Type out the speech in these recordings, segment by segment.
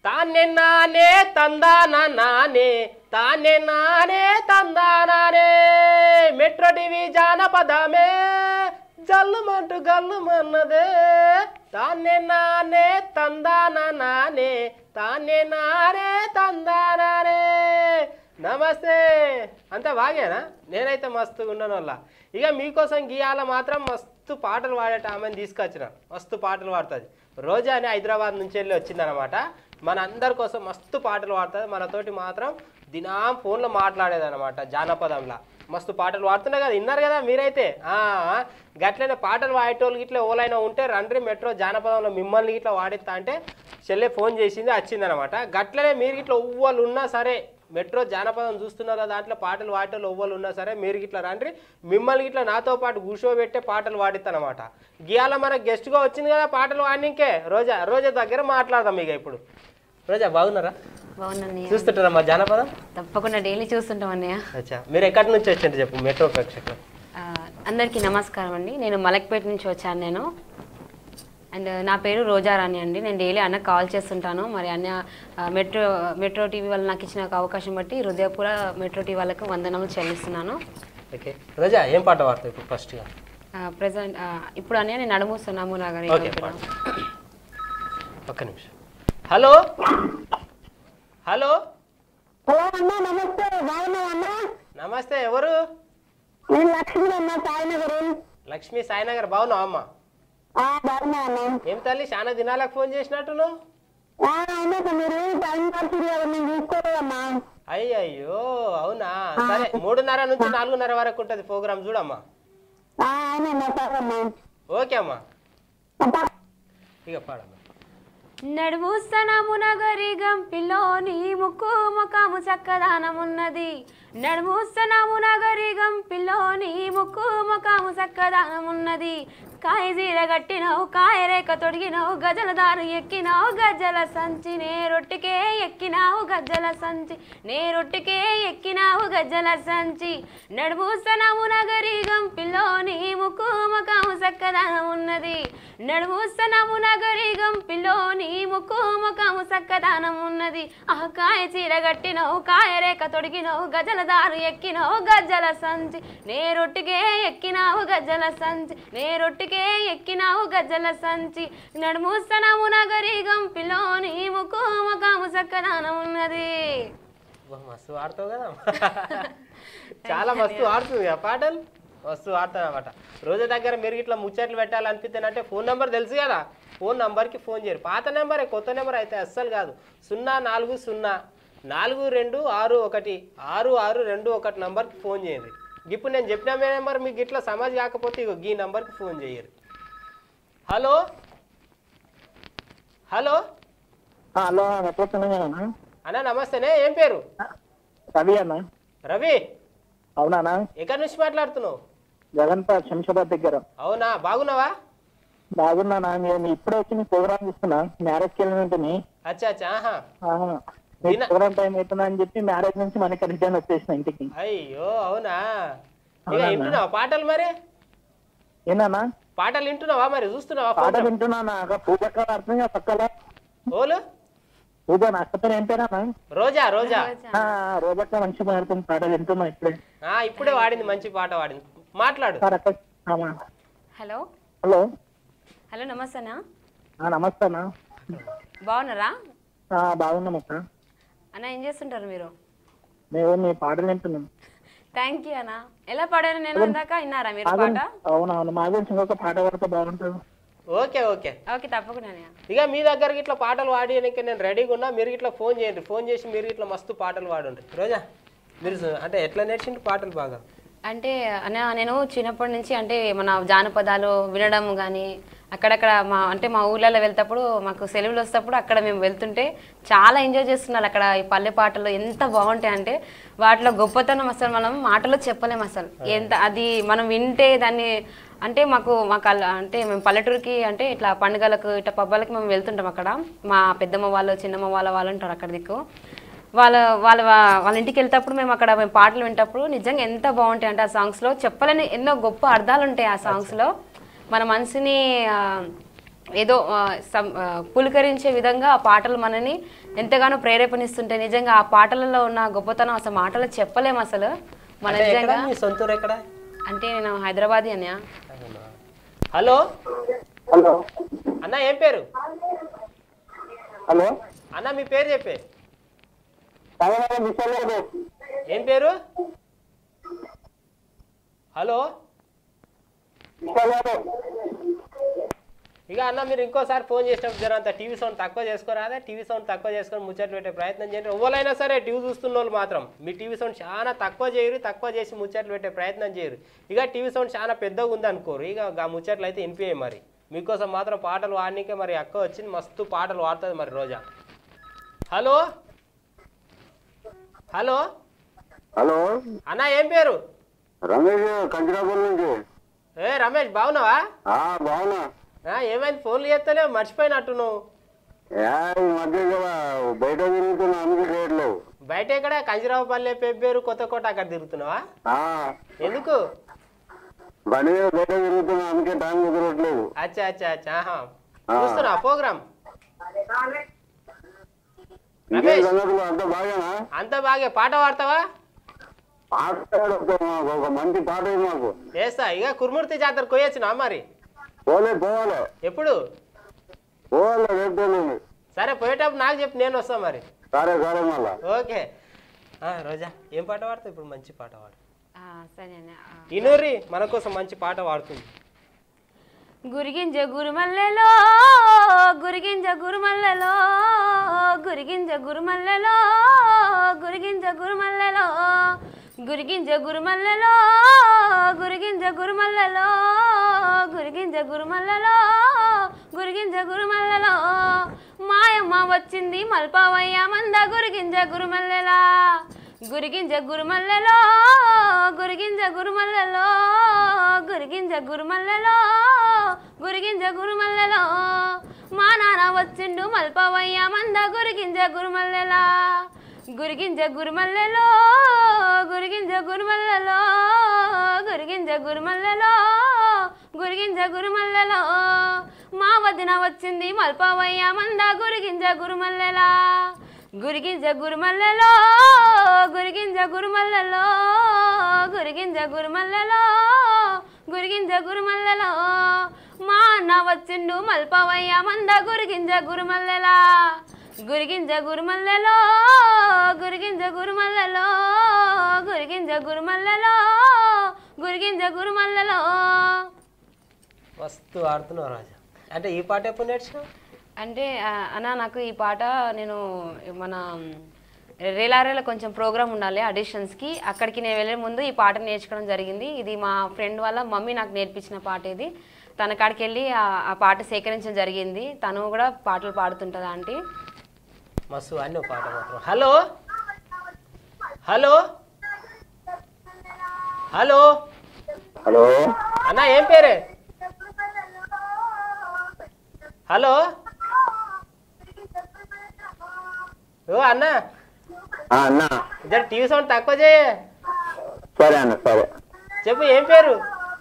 తానే నానే తందాన నానే తానే నానే తందానానే మెట్రో టీవీ జానపదమే జల్లుమంటూ గల్లుమన్నదే తానే నానే తందాన నానే తానే నానే తందానానే నమస్తే అంతా బాగేనా నేనైతే మస్తుగా ఉన్నాను వల్ల ఇక మీకోసం గీయాల మాత్రం మస్తు పాటలు పాడేట ఆమెను తీసుకొచ్చిన మస్తు పాటలు పాడుతుంది రోజా అని హైదరాబాద్ నుంచి వెళ్ళి వచ్చిందనమాట మన అందరి కోసం మస్తు పాటలు పాడుతుంది మనతోటి మాత్రం దినాం ఫోన్లో మాట్లాడేదన్నమాట జానపదంలా మస్తు పాటలు పాడుతున్నాయి కదా విన్నారు కదా మీరైతే ఆ, ఆ. గట్లనే పాటలు పాడేటోళ్ళకి ఇట్లా ఓలైనా ఉంటే రండ్రి మెట్రో జానపదంలో మిమ్మల్ని ఇట్లా వాడిస్తా అంటే చెల్లె ఫోన్ చేసింది వచ్చిందనమాట గట్లనే మీరు ఇట్లా ఉవ్వలు ఉన్నా సరే మెట్రో జానపదం చూస్తున్నారా దాంట్లో పాటలు పాటలు ఎవ్వరు ఉన్నా సరే మీరు ఇట్లా రండి మిమ్మల్ని ఇట్లా నాతో పాటు కూర్చోబెట్టే పాటలు పాడిస్తానమాట గీయాల మన గెస్ట్గా వచ్చింది కదా పాటలు పాడినికే రోజా రోజా దగ్గర మాట్లాడదాం ఇక ఇప్పుడు రోజా బాగున్నారా బాగున్నాను చూస్తుంటారా మా జానపదం తప్పకుండా డైలీ చూస్తుంటాం అన్నయ్య అచ్చా మీరు ఎక్కడి నుంచి వచ్చారు చెప్పు మెట్రో ప్రేక్షకులు ఆ, అందరికీ నమస్కారం అండి నేను మలక్పేట నుంచి వచ్చాను నేను అండ్ నా పేరు రోజారాణి అండి నేను డైలీ అన్న కాల్ చేస్తుంటాను మరి అన్న ఆ, మెట్రో మెట్రో టీవీ వాళ్ళు నాకు ఇచ్చిన ఒక అవకాశం బట్టి హృదయపూర మెట్రో టీవీ వాళ్ళకు వందనములు చెల్లిస్తున్నాను ఓకే రోజా ఏం పాట పాడతావు ఇప్పుడు ఫస్ట్గా ప్రజెంట్ ఇప్పుడు అన్నయ్య నేను నడుముస్తున్నాము నగర్ ఓకే పాడు ఒక్క నిమిషం హలో హలో హలో అన్న నమస్తే బాగున్నావా అన్న నమస్తే ఎవరు నేను లక్ష్మి అన్న సాయినగర్ లక్ష్మీ సాయినగర్ బాగున్నావు అమ్మ ఆ బాగున్నా అన్న ఏం తల్లి చాలా దినాలకు ఫోన్ చేసినట్టు నువ్వు ఆ, అవునా సార్ మీరు టైం పడుతుంది కదా నేను చూసుకోలేదమ్మా అయ్యయ్యో అవునా సరే మూడున్నర నుంచి నాలుగున్నర వరకు ఉంటుంది ప్రోగ్రామ్ చూడమ్మా ఆ, అవునమ్మా సరే అమ్మా ఓకే అమ్మా అబ్బా. ఇక పాడమ్మా నడుముస్తనము నగరి గంపిలోని ముక్కు ముఖము చక్కదానమున్నది నడుముస్తనము నగరి గంపిలోని ముక్కు ముఖము చక్కదానమున్నది కాయ జీర గట్టినవు కాయ రేఖ తొడిగినవు గజల దారు ఎక్కినావు గజ్జల సంచి నే రొట్టికే ఎక్కినావు గజ్జల సంచి నే రొట్టికే ఎక్కినావు గజ్జల సంచి నడుముస్తనము నగరి గంపిలోని ముక్కు ముఖము చక్కదానమున్నది నడుముస్తనము నగరి గంపిలోని ముక్కు ముఖము చక్కదానం ఉన్నది ఆ కాయ చీర గట్టినవు కాయ రేఖ తొడిగినవు గజల దారు ఎక్కినవు గజ్జల సంచి నే రొట్టికే ఎక్కినావు గజ్జల సంచి నే రొట్టికే ఎక్కినావు గజ్జల సంచి నడుముస్తనము నగరి గంపిలోని ముక్కు ముఖము చక్కదానం ఉన్నది అబ్బా, మస్తు ఆడుతావు కదా చాలా మస్తు ఆడుతుంది ఆ పాటలు మస్తు ఆడుతాను అనమాట రోజు దగ్గర మీరు ఇట్లా ముచ్చట్లు పెట్టాలనిపిస్తేనంటే ఫోన్ నెంబర్ తెలుసు కదా ఫోన్ నెంబర్కి ఫోన్ చేయరు పాత నెంబరే కొత్త నెంబర్ అయితే అస్సలు కాదు సున్నా నాలుగు సున్నా నాలుగు రెండు ఆరు ఒకటి ఆరు ఆరు రెండు ఒకటి నెంబర్కి ఫోన్ చేయండి ఇప్పుడు నేను చెప్పిన మీ నెంబర్ మీకు ఇట్లా సమాజ్ కాకపోతే ఇగో ఈ నెంబర్కి ఫోన్ చేయరు హలో హలో ఆ, హలో ఎట్లా అన్న అన్న నమస్తేనే ఏం పేరు రవి అన్న రవి అవునా ఎక్కడి నుంచి మాట్లాడుతున్నావు జగన్పాల్ శంషాబాద్ దగ్గర అవునా బాగున్నావా బాగున్నానా నేను ఇప్పుడే వచ్చి నీ ప్రోగ్రామ్ చూస్తున్నా మ్యారేజ్కి వెళ్ళినట్టుని అచ్చా అచ్చా ఆహా మీ నిన్న- ప్రోగ్రామ్ టైం అవుతుందా అని చెప్పి మ్యారేజ్ నుంచి మనకి రిటర్న్ వచ్చేసిన ఇంటికి అయ్యో అవునా ఇక అవునా? వింటున్నావా పాటలు మరి ఏనా పాటలు వింటున్నావా మరి చూస్తున్నావా పాట program? వింటున్నానా పూజ కాడ అర్థం కదా పక్కల ఓలు పూజ నా అక్క పేరు ఏం పేరానా రోజా రోజా ఆ, రోజక్క మంచిగా పాడుతుంది పాట వింటున్నా ఇప్పుడే ఆ ఇప్పుడే వాడింది మంచి పాట వాడింది మాట్లాడు సార్ అక్క ఆమా. హలో హలో హలో నమస్తేనా ఆ, నమస్తే అన్న బాగున్నారా ఆ, బాగున్నాం అక్క అన్న ఏం చేస్తుంటారు మీరు మేము మీ పాటలు వింటున్నాం థ్యాంక్ యూ అన్న ఎలా పాడాను నేను ఇందాక విన్నారా మీరు పాట అవునవును మా గురించి ఇంకొక పాట పడితే బాగుంటుంది ఓకే ఓకే ఓకే తప్పకుండా అన్నయ్య. ఇక మీ దగ్గరకి ఇట్లా పాటలు వాడడానికి నేను రెడీగా ఉన్నా మీరు ఇట్లా ఫోన్ చేయండి ఫోన్ చేసి మీరు ఇట్లా మస్తు పాటలు పాడండి రోజా మీరు అంటే ఎట్లా నేర్చిండు పాటలు బాగా అంటే అన్న నేను చిన్నప్పటి నుంచి అంటే మన జానపదాలు వినడం కానీ అక్కడక్కడ మా అంటే మా ఊర్లలో వెళ్తేప్పుడు మాకు సెలవులు వస్తేప్పుడు అక్కడ మేము వెళ్తుంటే చాలా ఎంజాయ్ చేస్తున్నారు అక్కడ ఈ పల్లె పాటలు ఎంత బాగుంటాయి అంటే వాటిలో గొప్పతనం అసలు మనం మాటలో చెప్పలేము అసలు ఎంత అది మనం వింటే దాన్ని అంటే మాకు మాకు అలా అంటే మేము పల్లెటూరుకి అంటే ఇట్లా పండుగలకు ఇట్లా పబ్బాలకి మేము వెళ్తుంటాం అక్కడ మా పెద్దమ్మ వాళ్ళు చిన్నమ్మ వాళ్ళ వాళ్ళు ఉంటారు అక్కడ దిక్కు వాళ్ళ వాళ్ళ వాళ్ళ ఇంటికి వెళ్తేప్పుడు మేము అక్కడ మేము పాటలు వింటప్పుడు నిజంగా ఎంత బాగుంటాయి అంటే ఆ సాంగ్స్లో చెప్పలేని ఎన్నో గొప్ప అర్థాలు ఉంటాయి ఆ సాంగ్స్లో మన మనసుని ఆ, ఏదో ఆ, సం- ఆ, పులకరించే విధంగా ఆ పాటలు మనని ఎంతగానో ప్రేరేపణిస్తుంటాయి నిజంగా ఆ పాటలలో ఉన్న గొప్పతనం అసలు మాటలు చెప్పలేము అసలు మన అంటే ఎక్కడ నిజంగా మీ సొంతూరు ఎక్కడ అంటే నేను హైదరాబాద్ అన్యా హలో హలో అన్న ఏం పేరు హలో అన్న మీ పేరు చెప్పే తమిళనాడు మిషన్ లేదు ఏం పేరు హలో మిషన్ లేదు ఇక అన్న మీరు ఇంకోసారి ఫోన్ చేసినప్పుడు జర అంత టీవీ సౌండ్ తక్కువ చేసుకోరాదా టీవీ సౌండ్ తక్కువ చేసుకొని ముచ్చట్లు పెట్టే ప్రయత్నం చేయండి ఎవరైనా సరే టీవీ చూస్తున్న వాళ్ళు మాత్రం మీ టీవీ సౌండ్ చాలా తక్కువ చేయరు తక్కువ చేసి ముచ్చట్లు పెట్టే ప్రయత్నం చేయరు ఇక టీవీ సౌండ్ చాలా పెద్దగా ఉంది అనుకోరు ఇక ఆ ముచ్చట్లు అయితే వినిపించాయి మరి మీకోసం మాత్రం పాటలు వాడనీకే మరి అక్క వచ్చింది మస్తు పాటలు వాడుతుంది మరి రోజా హలో హలో హలో అన్న ఏం పేరు రమేష్ కంచిరాపూర్ నుంచి ఏ రమేష్ బాగున్నావా ఆ బాగున్నా ఆ, ఏమైంది ఫోన్లు చేస్తలేవు మర్చిపోయినట్టు నువ్వు ఏ, ఈ మధ్య కదా బయట తిరుగుతున్నా అందుకే రేట్లేవు బయట ఎక్కడ కంజరావుపల్లె పెబ్బేరు కొత్త కోట అక్కడ తిరుగుతున్నావా ఆ, ఎందుకు బండి మీద బయట తిరుగుతున్నా అందుకే టైం కుదరట్లేదు అచ్చా అచ్చా అచ్చా ఆహా. ఆ. చూస్తున్నా ప్రోగ్రామ్ ఇంకే రమేష్. సంగతులు అంత బాగానా అంత బాగా పాట పాడతావా పాట మాకు ఒక మంచి పాట ఇది మాకు వేస్తా ఇక కురుమూర్తి జాతర కొయ్యొచ్చునా మరి పోలే పోవాలి ఎప్పుడు పోవాలి రేపు తెలియదు సరే పోయేటప్పుడు నాకు చెప్పు నేను వస్తా మరి సరే సరే మళ్ళా ఓకే ఆ, రోజా ఏం పాట పాడతావు ఇప్పుడు మంచి పాట పాడు ఆ, సరే అన్న ఆ. ఇనూరి మన కోసం మంచి పాట పాడుతుంది గురిగింజ గురుమల్లెలో గురిగింజ గురుమల్లెలో గురిగింజ గురుమల్లెలో గురిగింజ గురుమల్లెలో గురిగింజ గురుమల్లెలో గురిగింజ గురుమల్లెలో గురిగింజ గురుమల్లెలో గురిగింజ గురుమల్లెలో మాయమ్మ వచ్చింది మల్పవయ్య మంద గురిగింజ గురుమల్లెలా గురిగింజ గురుమల్లెలో గురిగింజ గురుమల్లెలో గురిగింజ గురుమల్లెలో గురిగింజ గురుమల్లెలో మా నాన్న వచ్చిండు మల్పవయ్య మంద గురిగింజ గురుమల్లెలా గురిగింజ గురుమల్లెలో గురిగింజ గురుమల్లెలో గురిగింజ గురుమల్లెలో గురిగింజ గురుమల్లెలో మా వదిన వచ్చింది మల్పవయ్య మంద గురిగింజ గురుమల్లెలా గురిగింజ గురుమల్లెలో గురిగింజ గురుమల్లెలో గురిగింజ గురుమల్లెలో గురిగింజ గురుమల్లెలో మా అన్న వచ్చిండు మల్పవయ్య మంద గురిగింజ గురుమల్లెలా గురిగింజ గురుమల్లెలో గురిగింజ గురుమల్లెలో గురిగింజ గురుమల్లెలో గురిగింజ గురుమల్లెలో మస్తు ఆడుతున్నావు రాజా అంటే ఈ పాట ఎప్పుడు నేర్చుకున్నావు అంటే ఆ, అన్న నాకు ఈ పాట నేను మన రేలారేలో కొంచెం ప్రోగ్రామ్ ఉండాలి ఆడిషన్స్కి అక్కడికి నేను వెళ్ళే ముందు ఈ పాట నేర్చుకోవడం జరిగింది ఇది మా ఫ్రెండ్ వాళ్ళ మమ్మీ నాకు నేర్పించిన పాట ఇది తన కాడికి వెళ్ళి ఆ- ఆ పాట సేకరించడం జరిగింది తను కూడా పాటలు పాడుతుంటుంది ఆంటీ మస్తు అన్నీ ఒక పాట మాత్రం హలో హలో హలో హలో అన్న ఏం పేరే హలో ఓ అన్న ఆ, అన్నా ఇద్దరు టీవీ సౌండ్ తక్కువ చేయ సరే అన్న సరే చెప్పు ఏం పేరు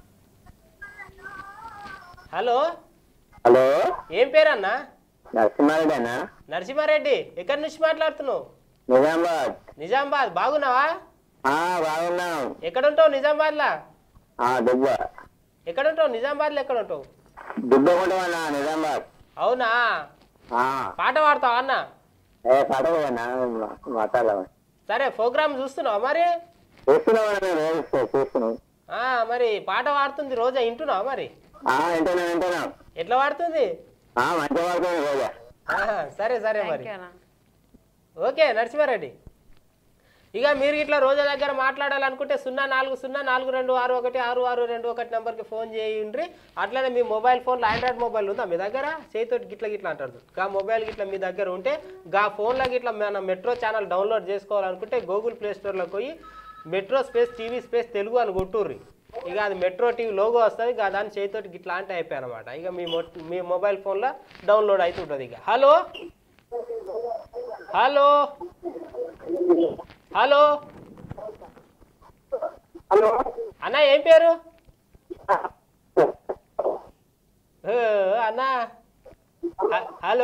హలో హలో ఏం పేరు అన్న నరసింహారెడ్డి నరసింహారెడ్డి ఎక్కడి నుంచి మాట్లాడుతున్నావు నిజామాబాద్ నిజామాబాద్ బాగున్నావా ఆ, బాగున్నాం ఎక్కడ ఉంటావు నిజామాబాద్లా ఆ, దుబ్బ ఎక్కడ ఉంటావు నిజామాబాద్లో ఎక్కడ ఉంటావు దుబ్బకుంటామన్నా నిజామాబాద్ అవునా ఆ, పాట పాడతావా అన్న ఏ పడవన్నా మాట్లాడదాం సరే ప్రోగ్రామ్ చూస్తున్నావా మరి చూస్తున్నామన్నా మేము రోజు చూస్తున్నాం ఆ, మరి పాట పాడుతుంది రోజా వింటున్నావా మరి ఆ, వింటున్నాం వింటున్నాం ఎట్లా పాడుతుంది ఆ, మంచిగా పడుతుంది రోజా ఆహా, సరే సరే మరి థ్యాంక్ యూ అన్న ఓకే నరసింహారెడ్డి ఇక మీరు ఇట్లా రోజా దగ్గర మాట్లాడాలనుకుంటే సున్నా నాలుగు సున్నా నాలుగు రెండు ఆరు ఒకటి ఆరు ఆరు రెండు ఒకటి నెంబర్కి ఫోన్ చేయండి అట్లనే మీ మొబైల్ ఫోన్లో ఆండ్రాయిడ్ మొబైల్ ఉందా మీ దగ్గర చేతితోటి గిట్ల గిట్ల అంటారు గా మొబైల్ గిట్ల మీ దగ్గర ఉంటే గా ఫోన్లో గిట్ల మన మెట్రో ఛానల్ డౌన్లోడ్ చేసుకోవాలనుకుంటే గూగుల్ ప్లే స్టోర్లోకి పోయి metro space TV space Telugu అని కొట్టుర్రి ఇక అది మెట్రో టీవీ లోగో వస్తుంది ఇక దాని చేతితోటి గిట్లా అంటే అయిపోయి అనమాట ఇక మీ మొ- మీ మొబైల్ ఫోన్లో డౌన్లోడ్ అవుతుంటుంది ఇక హలో హలో హలో హలో అన్న ఏం పేరు ఏ, అన్న హ- హలో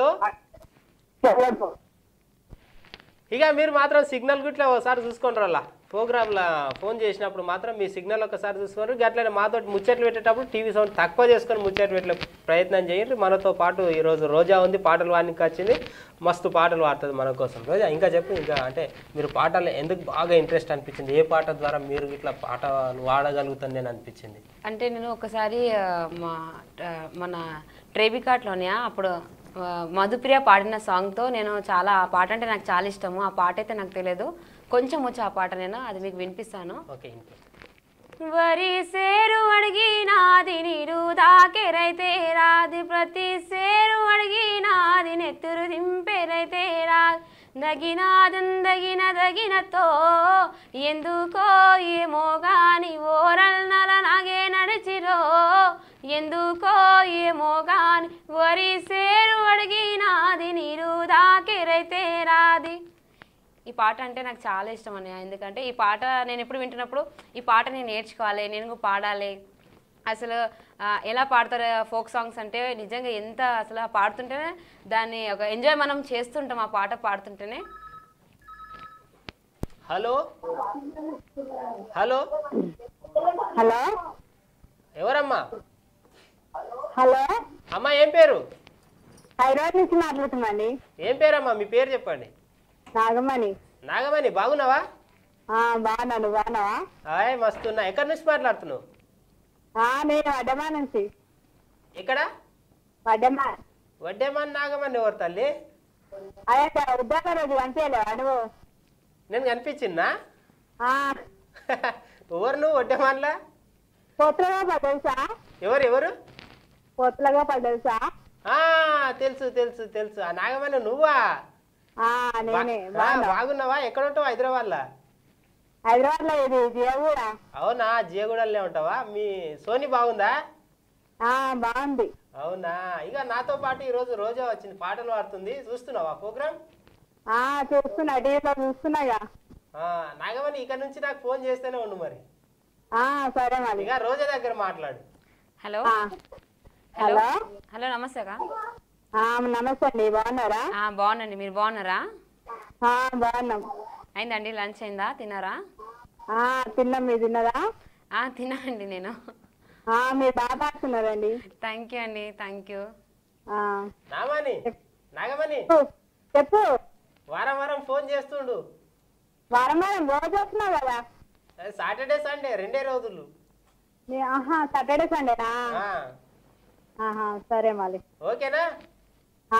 ఇక మీరు మాత్రం సిగ్నల్ గుట్లా ఒకసారి చూసుకోండి అలా ప్రోగ్రామ్లో ఫోన్ చేసినప్పుడు మాత్రం మీ సిగ్నల్ ఒకసారి చూసుకోండి గట్లనే మాతో ముచ్చట్లు పెట్టేటప్పుడు టీవీ సౌండ్ తక్కువ చేసుకొని ముచ్చట్లు పెట్టే ప్రయత్నం చేయండి మనతో పాటు ఈరోజు రోజా ఉంది పాటలు వానికి వచ్చింది మస్తు పాటలు పాడుతుంది మన కోసం రోజా ఇంకా చెప్పు ఇంకా అంటే మీరు పాటలు ఎందుకు బాగా ఇంట్రెస్ట్ అనిపించింది ఏ పాట ద్వారా మీరు ఇట్లా పాటలు వాడగలుగుతాను నేను అనిపించింది అంటే నేను ఒకసారి ఆ, మా ఆ, మన ట్రేబికాట్లోనే అప్పుడు ఆ, మధుప్రియ పాడిన సాంగ్తో నేను చాలా ఆ పాట అంటే నాకు చాలా ఇష్టము ఆ పాట అయితే నాకు తెలియదు కొంచెం వచ్చి ఆ పాట నేను అది మీకు వినిపిస్తాను ఓకే ఇంకో వరి సేరు అడిగినాది నీరు దాకెరైతే రాది ప్రతి సేరు అడిగినాది నెత్తురు దింపెరైతే రా దగినాదందగిన దగినతో ఎందుకో ఏమో గాని ఓరల్నల నాగే నడిచిరో ఎందుకో ఏమో గాని వరి సేరు అడిగినాది నీరు దాకెరైతే రాది ఈ పాట అంటే నాకు చాలా ఇష్టం అన్నయ్య ఎందుకంటే ఈ పాట నేను ఎప్పుడు వింటున్నప్పుడు ఈ పాట నేను నేర్చుకోవాలి నేను కూడా పాడాలి అసలు ఆ, ఎలా పాడతారు ఫోక్ సాంగ్స్ అంటే నిజంగా ఎంత అసలు ఆ పాడుతుంటేనే దాన్ని ఒక ఎంజాయ్ మనం చేస్తుంటాం ఆ పాట పాడుతుంటేనే హలో హలో హలో ఎవరమ్మా హలో అమ్మా ఏం పేరు హైదరాబాద్ నుంచి మాట్లాడుతున్నాండి ఏం పేరమ్మా మీ పేరు చెప్పండి నాగమణి నాగమణి బాగున్నావా ఆ, బాగున్నాను బాగున్నావా హాయ్ మస్తున్నా ఎక్కడి నుంచి మాట్లాడుతున్నావు ఆ, నేను వడ్డమా నుంచి ఎక్కడ వడ్డమా వడ్డేమని నాగమని ఎవరు తల్లి అదే ఉద్యోగ రోజు కనిపించలేవా నువ్వు నేను కనిపించిందా ఆ, ఎవరు నువ్వు వడ్డేమన్లా పొత్తులగా పడ తెలుసా ఎవరు ఎవరు పొత్తులగా పడ తెలుసా ఆ తెలుసు తెలుసు తెలుసు ఆ నాగమణి నువ్వా ఆ, నేనే బా- ఆ, బాగున్నా బాగున్నావా ఎక్కడ ఉంటావు హైదరాబాద్లో హైదరాబాద్ లో ఇది జియో కూడా అవునా జియగూడల్లే ఉంటావా మీ సోని బాగుందా ఆ, బాగుంది అవునా ఇక నాతో పాటు ఈరోజు రోజా వచ్చింది పాటలు పాడుతుంది చూస్తున్నావా ప్రోగ్రామ్ ఆ చూస్తున్నా టీవీలో చూస్తున్నాగా నాగమణి ఇక్కడ నుంచి నాకు ఫోన్ చేస్తేనే ఉండు మరి ఆ సరే మరి ఇక రోజా దగ్గర మాట్లాడు హలో ఆ, హలో హలో నమస్తే అక్క ఆ, నమస్తే అండి బాగున్నారా ఆ, బాగున్నాండి మీరు బాగున్నారా ఆ, బాగున్నాం అయిందండి లంచ్ అయిందా తిన్నారా ఆ, తిన్నాం మీరు తిన్నదా ఆ, తిన్నానండి నేను ఆ, మీరు బాగా పాడుతున్నారండి థ్యాంక్ యూ అండి థ్యాంక్ యూ ఆ, నామని నాగమణి చెప్పు, చెప్పు వారం వారం ఫోన్ చేస్తుండు వారం వారం రోజు వస్తున్నావు కదా అది సాటర్డే సండే రెండే రోజులు నీ- ఆహా సాటర్డే సండేనా ఆ, ఆహా సరే మరి ఓకేనా ఆ,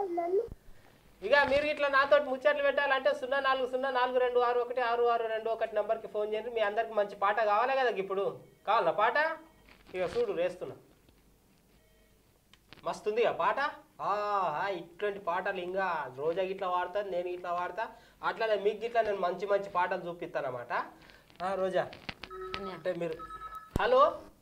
ఇక మీరు ఇట్లా నాతో ముచ్చట్లు పెట్టాలంటే సున్నా నాలుగు సున్నా నాలుగు రెండు ఆరు ఒకటి ఆరు ఆరు రెండు ఒకటి నెంబర్కి ఫోన్ చేయండి మీ అందరికి మంచి పాట కావాలి కదా ఇప్పుడు కావాలా పాట ఇక చూడు వేస్తున్నా మస్తుంది ఆ పాట ఆహా ఇట్లాంటి పాటలు ఇంకా రోజా గిట్లా వాడతాను నేను ఇట్లా వాడతా అట్లానే మీకు గిట్లా నేను మంచి మంచి పాటలు చూపిస్తాను అనమాట రోజా అంటే మీరు హలో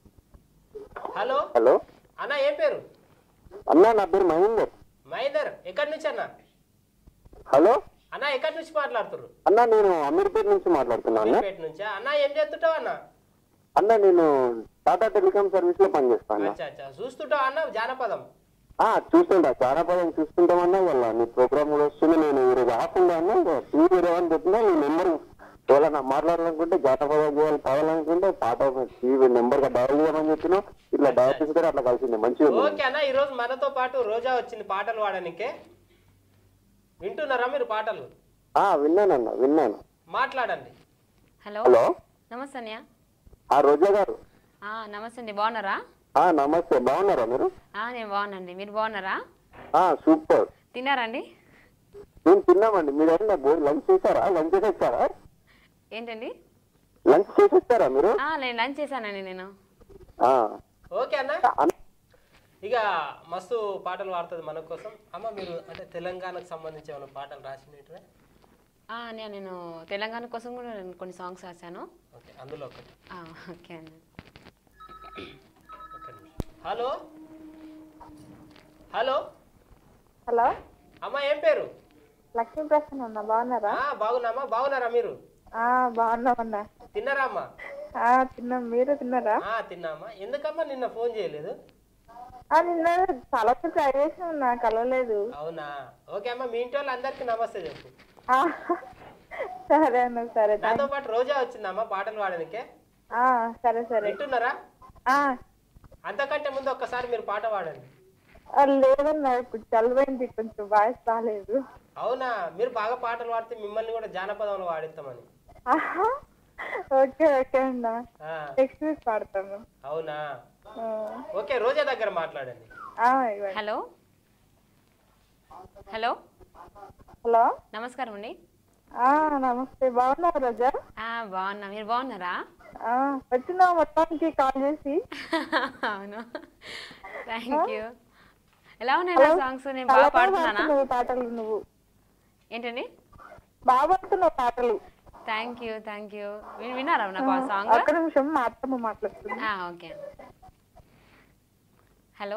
హలో హలో అన్న ఏం పేరు అన్నా నా పేరు మహేందర్ మహేందర్ ఎక్కడి నుంచి అన్న హలో అన్న ఎక్కడి నుంచి మాట్లాడుతుర్రు అన్నా నేను అమీర్పేట నుంచి మాట్లాడుతున్నాను అమీర్పేట నుంచా అన్న ఏం చేస్తుంటావు అన్న అన్న నేను టాటా టెలికాం సర్వీస్ లో పనిచేస్తాను అచ్చా అచ్చా చూస్తుంటావు అన్న జానపదం ఆ చూస్తుంటా చాలా పదం చూస్తుంటామన్నా వాళ్ళ నీ ప్రోగ్రామ్ కూడా వస్తుంది నేను ఈరోజు ఆఫ్ ఉందా అన్న టీవీ అని చెప్పినా నీ నెంబర్ ఎవరైనా మాట్లాడాలనుకుంటే జానపదం చేయాలి కావాలనుకుంటే పాట టీవీ నెంబర్ గా డయల్ చేయమని చెప్పినా ఇట్లా డయల్ చేస్తే అట్లా కలిసింది మంచిగా ఉంది. ఓకే అన్న ఈరోజు మనతో పాటు రోజా వచ్చింది పాటలు పాడడానికే వింటున్నారా మీరు పాటలు ఆ విన్నానన్న విన్నాను మాట్లాడండి హలో హలో నమస్తే అన్నయ్య ఆ రోజా గారు ఆ, నమస్తే అండి బాగున్నారా ఆ నమస్తే బాగున్నారా మీరు ఆ, నేను బాగున్నాండి మీరు బాగున్నారా ఆ సూపర్ తిన్నారండి మేము తిన్నామండి మీరు ఏమన్నా లంచ్ చేశారా లంచ్ చేసేస్తారా ఏంటండి లంచ్ చేసేస్తారా మీరు ఆ, నేను లంచ్ చేశానండి నేను ఆ. ఓకే అన్న అన్న- ఇక మస్తు పాటలు పాడుతుంది మన కోసం అమ్మ మీరు అంటే తెలంగాణకు సంబంధించి ఏమైనా పాటలు రాసినట్టుగా ఆ, అన్నయ్య నేను తెలంగాణ కోసం కూడా నేను కొన్ని సాంగ్స్ రాశాను ఓకే అందులో ఒకటి ఆ, ఓకే అండి ఒక్క నిమిషం. హలో హలో హలో అమ్మ ఏం పేరు లక్ష్మీ ప్రసన్న ఉన్నా బాగున్నారా ఆ, బాగున్నామా బాగున్నారా మీరు ఆ బాగున్నామన్నా తిన్నారా అమ్మా ఆ తిన్నాం మీరు తిన్నారా ఆ, తిన్నామా ఎందుకమ్మా నిన్న ఫోన్ చేయలేదు ఆ, నిన్న చాలా ట్రై చేసి ఉన్నా కలవలేదు అవునా ఓకే అమ్మ మీ ఇంటి వాళ్ళు అందరికీ నమస్తే చెప్పు ఆ, సరే అన్న సరే థాంక్స్. నాతో పాటు రోజా వచ్చిందమ్మా పాటలు పాడడానికే ఆ, సరే సరే వింటున్నారా ఆ, అంతకంటే ముందు ఒక్కసారి మీరు పాట పాడండి ఆ, లేదన్నా ఇప్పుడు చల్లబైంది కొంచెం వాయిస్ రాలేదు అవునా మీరు బాగా పాటలు పాడితే మిమ్మల్ని కూడా జానపదంలో వాడిస్తామని ఆహా, ఓకే ఓకే అన్న ఆ, నెక్స్ట్ వీక్ పాడతాను అవునా ఆ, ఓకే రోజా దగ్గర మాట్లాడండి ఆ, ఇవ్వండి. హలో హలో హలో నమస్కారం అండి ఆ, నమస్తే బాగున్నావు రోజా ఆ, బాగున్నా మీరు బాగున్నారా ఆ, వచ్చినావు మొత్తానికి కాల్ చేసి అవును థ్యాంక్ యూ ఎలా ఉన్నాయి నా సాంగ్స్ నేను బాగా పాడుతున్నానా పాడుతున్నావు పాటలు నువ్వు ఏంటండి బాగా పాడుతున్నావు పాటలు థ్యాంక్ యూ థ్యాంక్ యూ విన్నారా నాకు ఆ సాంగ్ ఒక్క నిమిషం మా అత్తమ్మ మాట్లాడుతుంది ఓకే హలో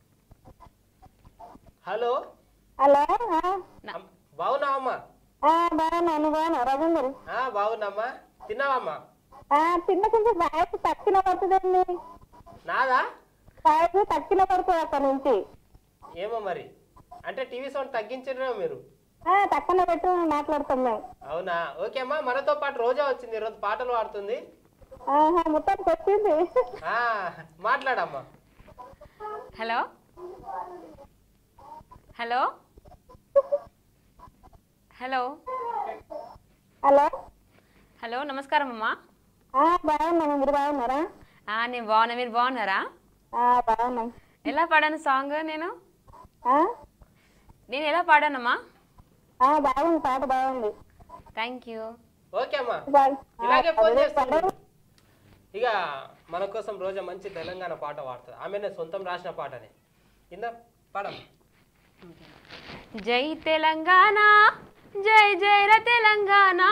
హలో హలో అమ్- బాగున్నావమ్మా బాగున్నాను బాగున్నా రవీంద్ర ఆ, బాగున్నామ్మా తిన్నావమ్మా చిన్న కొంచెం వాయిస్ తక్కిన పడుతుందండి నాదా వాయిస్ తక్కిన పడుతుంది అక్కడ నుంచి ఏమో మరి అంటే టీవీ సౌండ్ తగ్గించారేమో మీరు తక్కువ పెట్టు మాట్లాడుతాం మేము అవునా ఓకే అమ్మా మనతో పాటు రోజా వచ్చింది ఈరోజు పాటలు పాడుతుంది మొత్తానికి వచ్చింది ఆ, మాట్లాడమ్మా hello hello hello hello hello నమస్కారం అమ్మా బాగున్నాను మీరు బాగున్నారా ఆ, నేను బాగున్నా మీరు బాగున్నారా బాగున్నాం ఎలా పాడాను సాంగ్ నేను నేను ఎలా పాడానమ్మా బాగుంది పాట బాగుంది థ్యాంక్ యూ ఓకే అమ్మా ఇలాగే ఫోన్ చేస్తుంది ఇక మన కోసం రోజా మంచి తెలంగాణ పాట పాడుతుంది ఆమె సొంతం రాసిన పాటనే కింద పాడమ్మా జై తెలంగాణ జై జైర తెలంగాణ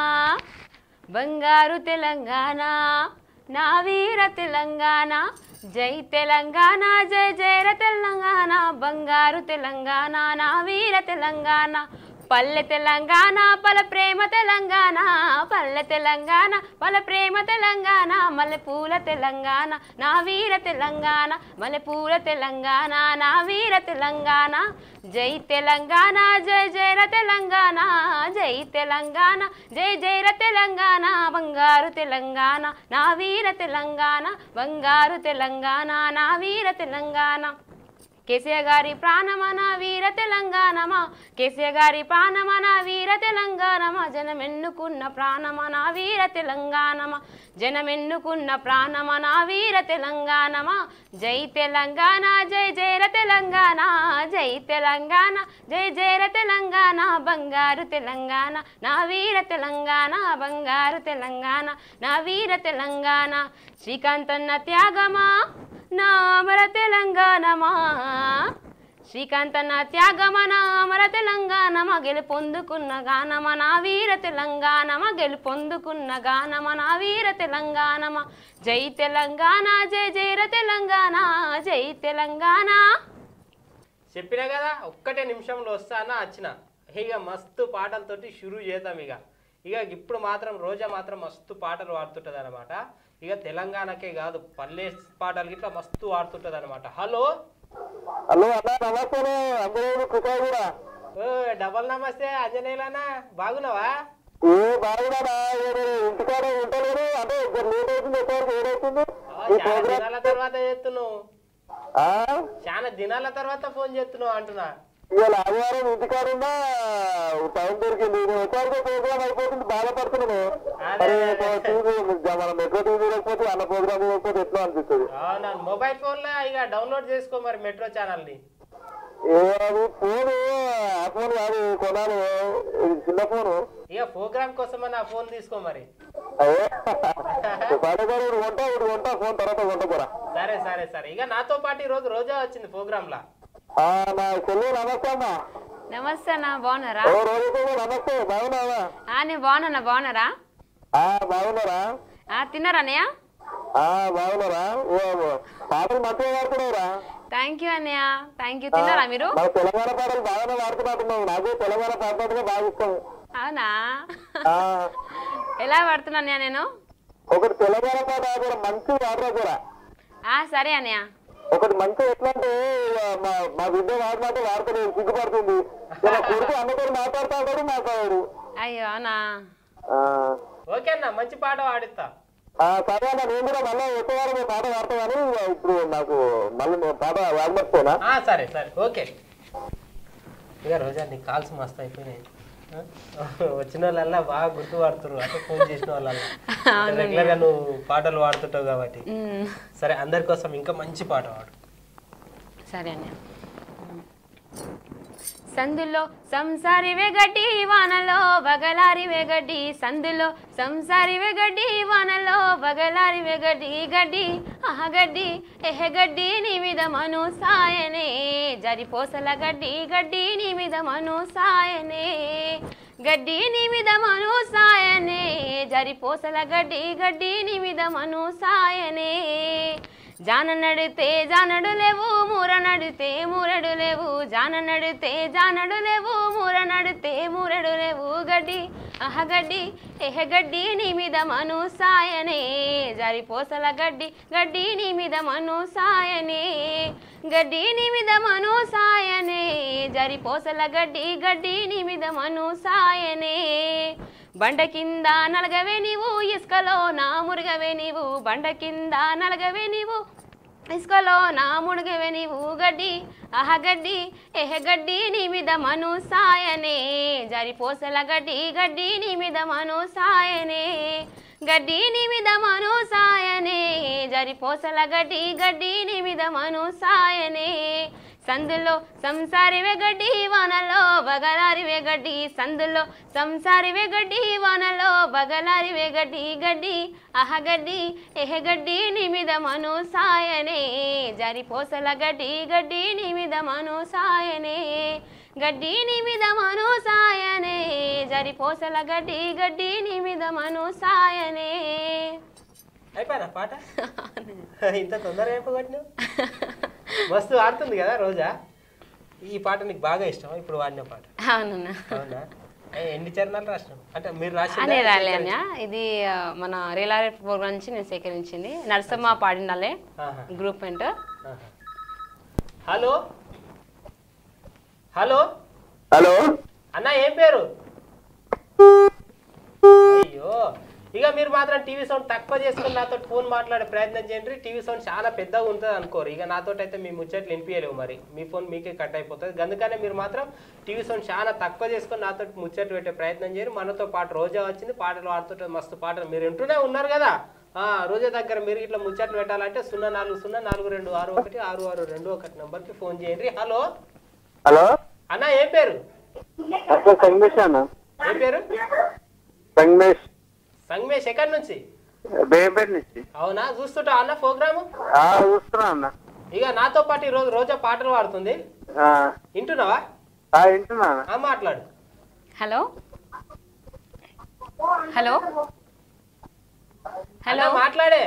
బంగారు తెలంగాణ నా వీర తెలంగాణ జై తెలంగాణ జై జైర తెలంగాణ బంగారు తెలంగాణ నా వీర తెలంగాణ పల్లె తెలంగాణ పల ప్రేమ తెలంగాణ పల్లె తెలంగాణ పల ప్రేమ తెలంగాణ మల్లె పూల తెలంగాణ నా వీర తెలంగాణ మల్లె పూల తెలంగాణ నా వీర తెలంగాణ జై తెలంగాణ జై జైర తెలంగాణ జై తెలంగాణ జై జైర తెలంగాణ బంగారు తెలంగాణ నా వీర తెలంగాణ బంగారు తెలంగాణ నా వీర తెలంగాణ కేసీఆర్ గారి ప్రాణమన వీర తెలంగాణమా కేసీఆర్ గారి ప్రాణమన వీర తెలంగాణమా జనమెన్నుకున్న ప్రాణమన వీర తెలంగాణమా జనమెన్నుకున్న ప్రాణమన వీర తెలంగాణమా జై తెలంగాణ జై జైర తెలంగాణ జై తెలంగాణ జై జైర తెలంగాణ బంగారు తెలంగాణ నా వీర తెలంగాణ బంగారు తెలంగాణ నా వీర తెలంగాణ శ్రీకాంతన్న త్యాగమా నా అమర తెలంగాణమా శ్రీకాంతన్న త్యాగమన అమర తెలంగాణమా గెలుపొందుకున్న గానమ నా వీర తెలంగాణమా గెలుపొందుకున్న గానమ నా వీర తెలంగాణమా జై తెలంగాణ జై జైర తెలంగాణ జై తెలంగాణ చెప్పినా కదా ఒక్కటే నిమిషంలో వస్తానా వచ్చిన ఇక మస్తు పాటలతోటి షురూ చేద్దాం ఇక ఇక ఇప్పుడు మాత్రం రోజా మాత్రం మస్తు పాటలు పాడుతుంటది అనమాట ఇక తెలంగాణకే కాదు పల్లె పాటలు ఇట్లా మస్తు పాడుతుంటది అనమాట హలో హలో అన్నా నమస్తే అందరూ కృపా కూడా ఓ డబల్ నమస్తే అంజనేయులనా బాగున్నావా ఏ బాగున్నాడా ఇంటికాడ ఉంటలేడు అంటే ఇద్దరు లేట్ అవుతుంది ఎక్కడికి ఏడవుతుంది ఆ, ఈ చాలా ప్రోగ్రామ్ దినాల తర్వాత చేస్తున్నావు ఆ? చాలా దినాల తర్వాత ఫోన్ చేస్తున్నావు అంటున్నా ఇవాళ ఆదివారం ఇంటికాడ ఉన్నా టైం దొరికింది నేను వచ్చాక ప్రోగ్రామ్ అయిపోతుంది బాధపడుతున్నాను అదే, మరి అదే. టీవీ మన మెట్రో టీవీ లేకపోతే అన్న ప్రోగ్రామ్ లేకపోతే ఎట్లా అనిపిస్తుంది అవునా మొబైల్ ఫోన్లో ఇక డౌన్లోడ్ చేసుకో మరి మెట్రో ఛానల్ని ఏ అది ఫోన్ ఆ ఫోన్ కాదు కొనాలి ఇది చిన్న ఫోను ఇక ప్రోగ్రామ్ కోసమని ఆ ఫోన్ తీసుకో మరి అయ్యే పడగారు ఇప్పుడు వంట ఇప్పుడు వంట ఫోన్ తర్వాత వంట కూడా సరే సరే సరే ఇక నాతో పాటు ఈ రోజు రోజా వచ్చింది ప్రోగ్రామ్ లా ఆ, నా చెల్లి నమస్తే అమ్మా నమస్తే అన్న బాగున్నారా ఓ రోజు చెల్లి నమస్తే బాగున్నావా ఆ, నేను బాగున్నా బాగున్నారా ఆ బాగున్నారా ఆ, తిన్నారా అన్నయ్య ఆ బాగున్నారా ఓ ఓ. పాటలు మంచిగా పాడుతున్నావురా థ్యాంక్ యూ అన్నయ్య థ్యాంక్ యూ తిన్నారా మీరు మన తెలంగాణ పాటలు బాగానే పాడుతున్నట్టున్నావు నాకు తెలంగాణ పాట అంటే బాగా ఇష్టం అవునా ఆ, ఎలా పడుతున్నా అన్నయ్య నేను ఒకటి తెలంగాణ పాట కూడా మంచి పాటరా కూడా ఆ, సరే అన్నయ్య ఒకటి మంచి ఎట్లా అంటే ఇక మా మా బిడ్డ వాడి మాట వాడుతుంది సిగ్గుపడుతుంది ఇలా కొడుకు అన్నతో మాట్లాడుతూ ఉంటాడు మాట్లాడాడు అయ్యో అవునా ఓకే అన్న మంచి పాట పాడిస్తా సరే అన్న నేను కూడా మళ్ళీ వచ్చే వారం ఓ పాట పాడతా కానీ ఇక ఇప్పుడు నాకు మళ్ళీ నేను పాట వాడమర్చిపోనా ఆ, సరే సరే ఓకే ఇక రోజా నీ కాల్స్ మస్తు అయిపోయినాయి ఆ? వచ్చిన వాళ్ళల్లా బాగా గుర్తుపడుతున్నారు అంటే ఫోన్ చేసిన వాళ్ళల్లా రెగ్యులర్గా నువ్వు పాటలు పాడుతుంటావు కాబట్టి మ్మ్. సరే అందరి కోసం ఇంకా మంచి పాట పాడు సరే అన్నయ్య సందులో సంసారి వెగడ్డి వానలో బగలారి వెగడ్డి సందులో సంసారి వెగడ్డి వానలో బగలారి వెగడ్డి గడ్డి ఆహ గడ్డి ఎహ గడ్డి నీ మీద మను సాయనే జరిపోసల గడ్డి గడ్డి నీ మీద మను సాయనే గడ్డి నీ మీద మను సాయనే జరిపోసల గడ్డి గడ్డి నీ మీద మను సాయనే జాన నడితే జానడు లేవు మూర నడితే మూరడు లేవు జాన నడితే జానడు లేవు మూర నడితే మూరడు లేవు గడ్డి అహ గడ్డి ఎహ గడ్డి నీ మీద మను సాయనే జరిపోసల గడ్డి గడ్డి నీ మీద మను సాయనే గడ్డి నీ మీద మను సాయనే జరిపోసల గడ్డి గడ్డి నీ మీద మను సాయనే బండ కింద నలగవే నీవు ఇసుకలో నా మురుగవే నీవు బండ కింద నలగవే నీవు ఇసుకలో నా ముడుగవే నీవు గడ్డి అహ గడ్డి ఎహ గడ్డి నీ మీద మను సాయనే జరిపోసల గడ్డి గడ్డి నీ మీద మను సాయనే గడ్డి నీ మీద మను సాయనే జరిపోసల గడ్డి గడ్డి నీ మీద మను సాయనే సందులో సంసారివే గడ్డి వానలో బగలారివే గడ్డి సందులో సంసారివే గడ్డి వానలో బగలారివే గడ్డి గడ్డి అహ గడ్డి ఎహ గడ్డి నీ మీద మను సాయనే జరిపోసల గడ్డి గడ్డి నీ మీద మను సాయనే గడ్డి నీ మీద మను సాయనే జరిపోసల గడ్డి గడ్డి నీ మీద మను సాయనే అయిపోయినా పాట ఇంత తొందరగా అయిపోగొట్టినావు మస్తు ఆడుతుంది కదా రోజా ఈ పాట నీకు బాగా ఇష్టం ఇప్పుడు వాడిన పాట అవునన్నా అవునా ఏ, ఎన్ని చరణాలు రాసినావు అంటే మీరు అనే రాసి రాలే అన్న ఇది ఆ, మన రీలారే ప్రోగ్రామ్ నుంచి నేను సేకరించింది నరసమ్మ పాడినాలే గ్రూప్ అంటే హలో హలో హలో అన్న ఏం పేరు అయ్యో ఇక మీరు మాత్రం టీవీ సౌండ్ తక్కువ చేసుకుని నాతో ఫోన్ మాట్లాడే ప్రయత్నం చేయండి టీవీ సౌండ్ చాలా పెద్దగా ఉంటుంది అనుకోరు ఇక నాతో అయితే మీ ముచ్చట్లు వినిపించలేవు మరి మీ ఫోన్ మీకే కట్ అయిపోతుంది అందుకనే మీరు మాత్రం టీవీ సౌండ్ చాలా తక్కువ చేసుకొని నాతో ముచ్చట్లు పెట్టే ప్రయత్నం చేయరు మనతో పాటు రోజా వచ్చింది పాటలు పాడుతుంటే మస్తు పాటలు మీరు వింటూనే ఉన్నారు కదా ఆ, రోజా దగ్గర మీరు ఇట్లా ముచ్చట్లు పెట్టాలంటే సున్నా నాలుగు సున్నా నాలుగు రెండు ఆరు ఒకటి ఆరు ఆరు రెండు ఒకటి నెంబర్కి ఫోన్ చేయండి హలో హలో అన్న ఏం పేరు అసలు సంగమేష్ అన్న ఏం పేరు సంగమేష్ సంగమేష్ ఎక్కడి నుంచి బేపేట నుంచి అవునా చూస్తుంటా అన్న ప్రోగ్రాము ఆ, చూస్తున్నా అన్న ఇక నాతో పాటు ఈ రోజు రోజా పాటలు పాడుతుంది ఆ, వింటున్నావా ఆ, వింటున్నా అన్న. ఆ మాట్లాడు హలో హలో అన్న హలో మాట్లాడే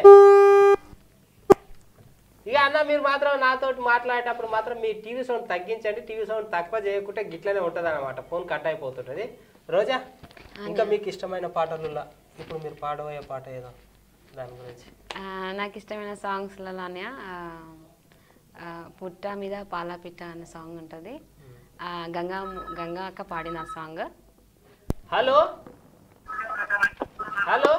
ఇక అన్న మీరు మాత్రం నాతో మాట్లాడేటప్పుడు మాత్రం మీ టీవీ సౌండ్ తగ్గించండి టీవీ సౌండ్ తక్కువ చేయకుంటే గిట్లనే ఉంటుంది అనమాట ఫోన్ కట్ అయిపోతుంటది రోజా ఇంకా మీకు ఇష్టమైన పాటలలో ఇప్పుడు మీరు పాడబోయే పాట ఏదో దాని గురించి ఆ, నాకు ఇష్టమైన సాంగ్స్లలోనే ఆ, ఆ, పుట్ట మీద పాల పిట్ట అనే సాంగ్ ఉంటుంది ఆ, గంగా గంగా అక్క పాడిన song hello hello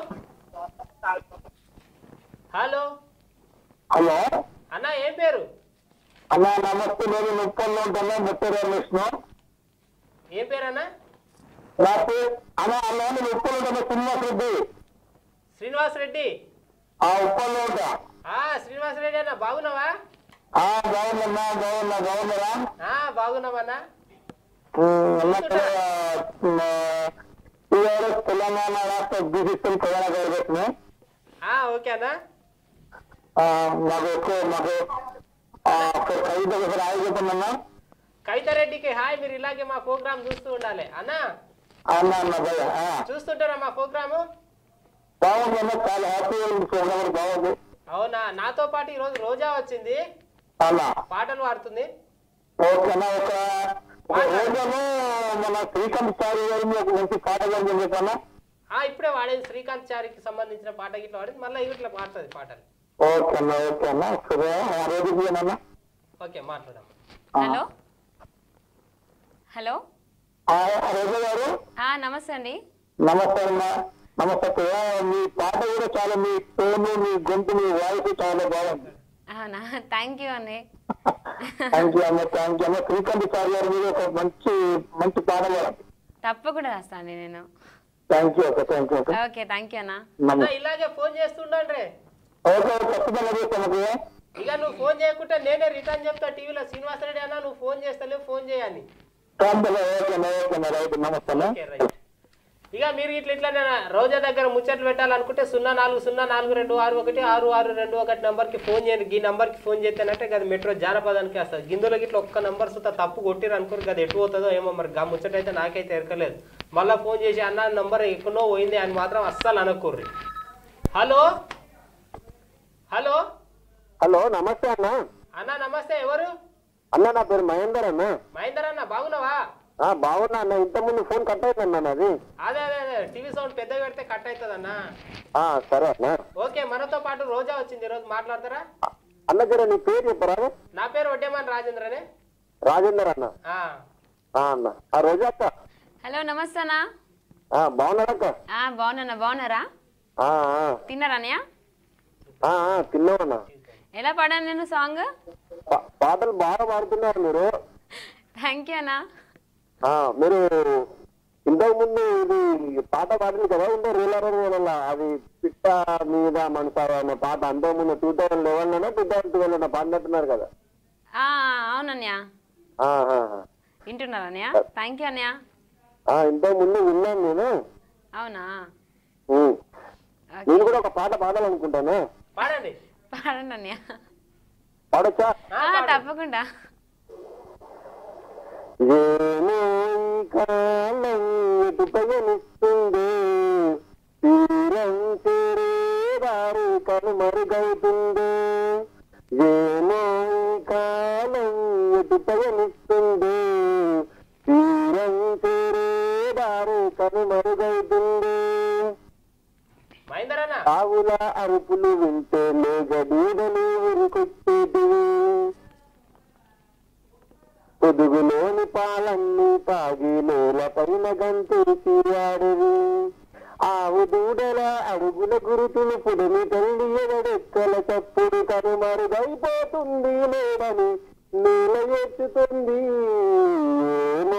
hello hello అన్న ఏం పేరు అన్న నమస్తే నేను ముప్పల్లో ఉంటున్నా ముప్పై విష్ణు ఏం పేరు అన్న నా పేరు అన్న అన్న నేను ఉప్పల్లో ఉంటున్నా శ్రీనివాస్ రెడ్డి శ్రీనివాస్ రెడ్డి ఆ ఉప్పల్లో ఉంటా ఆ శ్రీనివాస్ రెడ్డి అన్న బాగున్నావా ఆ బాగున్నా బాగున్నా బాగున్నారా ఆ బాగున్నామన్నా టీఆర్ఎస్ తెలంగాణ రాష్ట్ర బీసీసీ ప్రధాన కార్యదర్శిని ఆ ఓకే అన్న ఆ, మాకు ఎక్కువ మాకు ఆ, ఒక కవిత ఒకసారి ఆగిపోతున్నా కవితారెడ్డికి హాయ్ మీరు ఇలాగే మా ప్రోగ్రామ్ చూస్తూ ఉండాలి అన్న అన్న అన్న భయ ఆ. చూస్తుంటారా మా ప్రోగ్రాము బాగుంది అన్న చాలా హ్యాపీగా ఉంది చూడడం బాగుంది అవునా నాతో పాటు ఈరోజు రోజా వచ్చింది అన్న పాటలు పాడుతుంది ఓకే అన్న ఒక ఒక రోజును మన శ్రీకాంత్ సారి గారి మీద ఒక మంచి పాట గారు చెప్పాను ఆ ఇప్పుడే వాడేది శ్రీకాంత్ చారికి సంబంధించిన పాట గిట్లా వాడింది మళ్ళీ ఇట్లా పాడుతుంది పాటలు ఓకే అన్న ఓకే అన్న సరే ఆ రోజు అన్న ఓకే మాట్లాడమ్మా హలో హలో ఆ రోజు గారు ఆ, నమస్తే అండి నమస్తే అన్న నమస్తే అక్కయ్య. మీ పాట కూడా చాలా మీ టోన్ మీ గొంతు మీ వాయిస్ చాలా బాగుంది అవునా థ్యాంక్ యూ అండి థ్యాంక్ యూ అన్న థ్యాంక్ యూ అన్న శ్రీకాంత్ సార్ గారి మీద ఒక మంచి మంచి పాట పాడండి తప్పకుండా రాస్తాను నేను thank you okay thank you okay okay thank you అన్న అన్న నమస్తే ఇలాగే ఫోన్ చేస్తుండండ్రే ఓకే ఖచ్చితంగా చేస్తాను అక్కయ్య. ఇక నువ్వు ఫోన్ చేయకుంటే నేనే రిటర్న్ చెప్తా టీవీలో శ్రీనివాసరెడ్డి అన్న నువ్వు ఫోన్ చేస్తలేవు ఫోన్ చేయని తప్పకుండా ఓకే అన్న ఓకే అన్న రైట్ నమస్తే అన్న ఓకే రైట్ ఇక మీరు ఇట్లా ఇట్లా నేను రోజా దగ్గర ముచ్చట్లు పెట్టాలనుకుంటే సున్నా నాలుగు సున్నా నాలుగు రెండు ఆరు ఒకటి ఆరు ఆరు రెండు ఒకటి నంబర్కి ఫోన్ చేయండి ఈ నంబర్కి ఫోన్ చేస్తేనంటే అది మెట్రో జానపదానికి వస్తుంది గిందులోకి ఇట్లా ఒక్క నంబర్ సుతా తప్పు కొట్టిరు అనుకోరు కదా ఎటు పోతుందో ఏమో మరి గా ముచ్చట అయితే నాకైతే ఎరకలేదు మళ్ళీ ఫోన్ చేసి అన్న నంబర్ ఎక్కడో పోయింది అని మాత్రం అస్సలు అనుకోర్రి హలో హలో హలో నమస్తే అన్న అన్న నమస్తే ఎవరు అన్న నా పేరు మహేందర్ అన్న మహేందర్ అన్న బాగున్నావా ఆ, బాగున్నా అన్న ఇంతకుముందు ఫోన్ కట్ అయిపోయింది అన్న నాది అదే అదే అదే టీవీ సౌండ్ పెద్దగా పెడితే కట్ అవుతుంది అన్న ఆ, సరే అన్న ఓకే మనతో పాటు రోజా వచ్చింది ఈరోజు మాట్లాడతారా అన్న జర నీ పేరు చెప్పరా నా పేరు వడ్డేమాన్ రాజేంద్రనే రాజేందర్ అన్న ఆ, ఆ, అన్న ఆ రోజా అక్క హలో నమస్తే అన్న ఆ, బాగున్నారా అక్క ఆ, బాగున్నా బాగున్నారా ఆ, ఆ, తిన్నారా అన్నయ్య ఆ, ఆ, తిన్నామన్నా ఎలా పాడాను నేను సాంగ్ పా- పాటలు బాగా పాడుతున్నారు మీరు థ్యాంక్ యూ అన్న ఆ, మీరు ఇంతకు ముందు ఇది పాట పాడింది కదా ఉండే రూలర్ రూలర్ అది పిట్ట మీద మనసారా అనే పాట అంతకు ముందు టూ థౌసండ్ లెవెన్ లోనే టూ థౌసండ్ ట్వెల్వ్ లో పాడినట్టున్నారు కదా ఆ, అవునన్నయ్య ఆ, ఆ, ఆ. వింటున్నారా అన్నయ్య థ్యాంక్ యూ అన్నయ్య ఆ, ఇంతకు ముందు విన్నాను నేను అవునా ఉమ్. ఓకే. నేను కూడా ఒక పాట పాడాలనుకుంటాను పాడండి పాడండి అన్నయ్య పాడొచ్చా ఆ, ఆ, పాడు. తప్పకుండా ఏమో ఈ కాలం ఎటు పయనిస్తుంది తీరం చేరేవారు కనుమరుగవుతుంది ఏమో ఈ కాలం ఎటు పయనిస్తుంది తీరం చేరేవారు కనుమరుగవుతుంది మహేందర్ అన్న ఆవుల అరుపులు వింటే లేగదూడని ఉరుకొచ్చేటివి పొదుగులోని పాలన్నీ తాగి నేల పైన గంతేసి ఆడవి ఆవు దూడల అడుగుల గురుతులు పుడిని తల్లి ఎడెక్కల చప్పుడు కనుమరుగైపోతుంది లేడని నేల ఎత్తుతుంది ఏమో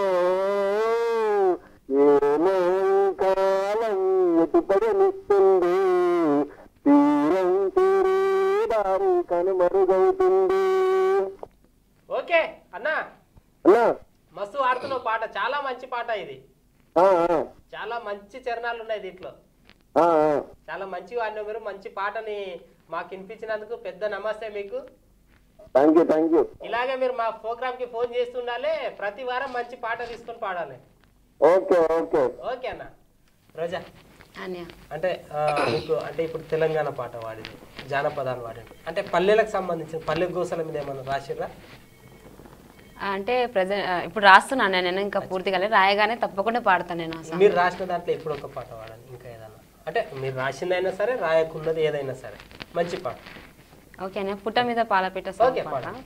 ఏమో ఈ కాలం ఎటు పయనిస్తుంది తీరం తీరేదారి కనుమరుగవుతుంది ఓకే అన్న అన్నా మస్తు ఆడుతున్నావు పాట చాలా మంచి పాట ఇది ఆ, ఆ, చాలా మంచి చరణాలు ఉన్నాయి దీంట్లో ఆ, ఆ. చాలా మంచిగా ఆడినావు మీరు మంచి పాటని మాకు వినిపించినందుకు పెద్ద నమస్తే మీకు థ్యాంక్ యూ థ్యాంక్ యూ ఇలాగే మీరు మా ప్రోగ్రామ్ కి ఫోన్ చేస్తుండాలి ప్రతి వారం మంచి పాట తీసుకొని పాడాలి ఓకే ఓకే ఓకే అన్న రోజా అన్నయ్య అంటే ఆ, మీకు అంటే ఇప్పుడు తెలంగాణ పాట వాడింది జానపదాలు వాడింది అంటే పల్లెలకు సంబంధించిన పల్లె గోసల మీద ఏమన్నా రాసిర్రా అంటే ప్రజెంట్ ఇప్పుడు రాస్తున్నాను నేను ఇంకా పూర్తిగా లేదు. రాయగానే తప్పకుండా పాడతాను నేను ఆ song. మీరు రాసిన దాంట్లో ఎప్పుడు ఒక పాట వాడండి ఇంకా ఏదైనా అంటే మీరు రాసిందైనా సరే రాయకున్నది ఏదైనా సరే మంచి పాట ఓకే అన్నయ్య పుట్ట మీద పాలపిట్ట ఓకే, సాంగ్ పాట పాడు.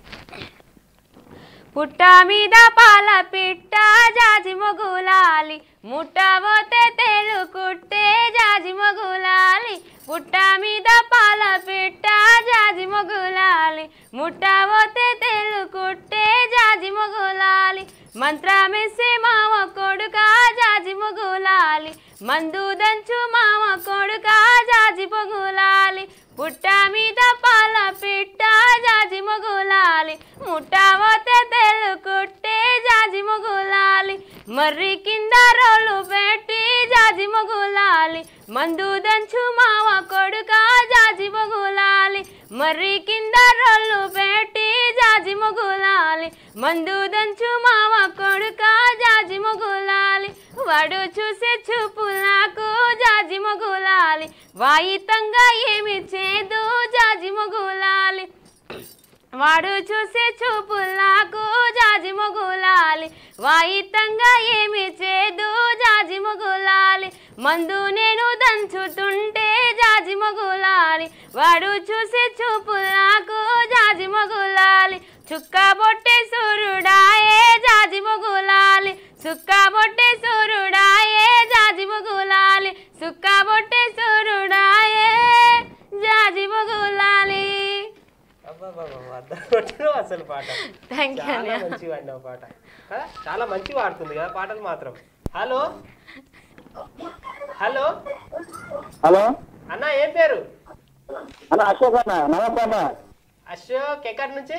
పుట్ట మీద పాల పిట్ట జాజి మొగులాలి ముట్టబోతే తెలు కుట్టే జాజి మొగులాలి పుట్ట మీద పాల పిట్ట జాజి మొగులాలి ముట్టబోతే తెలు కుట్టే జాజి మొగులాలి మంత్రమెస్సి మావ కొడుక జాజి మొగులాలి మందు దంచు మావ కొడుక జాజి పొగులాలి పుట్ట మీద పాల పిట్ట జాజి మొగులాలి ముట్టవతే తెలు కుట్టే జాజి మొగులాలి మర్రి కింద రోలు పెట్టి జాజి మొగులాలి మందు దంచు మావ కొడుక జాజి మొగులాలి మర్రి కింద రోలు పెట్టి జాజి మొగులాలి మందు దంచు మావ కొడుక జాజి మొగులాలి వాడు చూసే చూపులకు జాజి మొగులాలి వాయితంగా ఏమి చేదు జాజి మొగులాలి వాడు చూసే చూపులకు జాజి మొగులాలి వాయితంగా ఏమి చేదు జాజి మొగులాలి మందు నేను దంచుతుంటే జాజి జాజి మొగులాలి వాడు చూసి చూపు నాకు జాజి మొగులాలి చుక్క బొట్టె సూర్యుడాయే జాజి మొగులాలి సుక్క బొట్టె సూర్యుడాయే జాజి మొగులాలి సుక్క బొట్టె సూర్యుడాయే జాజి మొగులాలి అబ్బబ్బబ్బబ్బ, అద్దం కొట్టినావు అసలు పాట థ్యాంక్ యూ చాలా అన్నయ్య మంచిగా పాడినావు పాట కదా? చాలా మంచి పాడుతుంది కదా పాటలు మాత్రం హలో హలో హలో అన్న ఏం పేరు అన్న అశోక్ అన్న నమస్తే అన్న అశోక్ ఎక్కడి నుంచి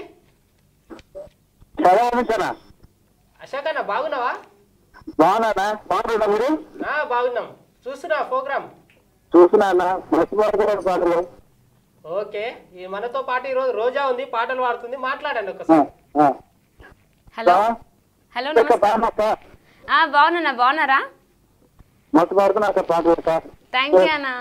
చదవ నుంచి అన్న అశోక్ అన్న బాగున్నావా బాగున్నా బాగుంటుందా మీరు ఆ, బాగున్నాం చూస్తున్నా ప్రోగ్రామ్ చూస్తున్నా అన్న మర్చిపోతున్నాడు పాటలు ఓకే ఈ మనతో పాటు ఈరోజు రోజా ఉంది పాటలు పాడుతుంది మాట్లాడండి ఆ, ఒకసారి ఆ. హలో ఆ, హలో అక్క, నమస్తే బాగున్నా అక్క? ఆ, బాగున్నా బాగున్నారా మస్తు పాడుతున్నా అక్క పాటలు అక్క. థ్యాంక్ యూ అన్న